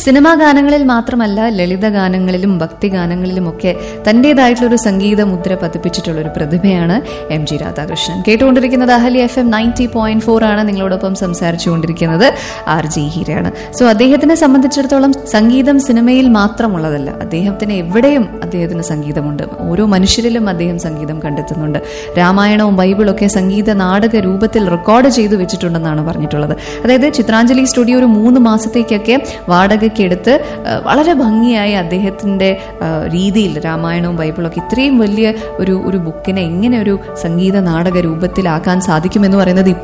cinema ഗാനങ്ങളിൽ മാത്രമല്ല ലളിത ഗാനങ്ങളിലും ഭക്തി ഗാനങ്ങളിലും ഒക്കെ തന്റേതായിട്ടുള്ള ഒരു സംഗീത മുദ്ര പതിപ്പിച്ചിട്ടുള്ള ഒരു പ്രതിഭയാണ് എം ജി രാധാകൃഷ്ണൻ കേട്ടുകൊണ്ടിരിക്കുന്നത് അഹലി F M ninety point four ആണ് നിങ്ങളോടൊപ്പം സംസാരിച്ചുകൊണ്ടിരിക്കുന്നത് ആർ ജി ഹീരയാണ് സോ അദ്ദേഹത്തിനെ സംബന്ധിച്ചിടത്തോളം സംഗീതം സിനിമയിൽ മാത്രമുള്ളതല്ല അദ്ദേഹത്തിന് എവിടെയും അദ്ദേഹത്തിന് സംഗീതമുണ്ട് ഓരോ മനുഷ്യരിലും അദ്ദേഹം സംഗീതം കണ്ടെത്തുന്നുണ്ട് രാമായണവും ബൈബിളും ഒക്കെ സംഗീത നാടക രൂപത്തിൽ റെക്കോർഡ് ചെയ്തു വെച്ചിട്ടുണ്ടെന്നാണ് പറഞ്ഞിട്ടുള്ളത് അതായത് ചിത്രാഞ്ജലി സ്റ്റുഡിയോ ഒരു മൂന്ന് മാസത്തേക്കൊക്കെ വാടകയ്ക്ക് എടുത്ത് ആ, വളരെ ഭംഗിയായി അദ്ദേഹത്തിന്റെ ആ, രീതിയിൽ രാമായണവും ബൈബിളും ഒക്കെ ഇത്രയും വലിയ ഒരു ഒരു ബുക്കിനെ എങ്ങനെ ഒരു സംഗീത നാടക രൂപത്തിലാക്കാൻ സാധിക്കുമെന്ന് പറയുന്നത് ഇപ്പോൾ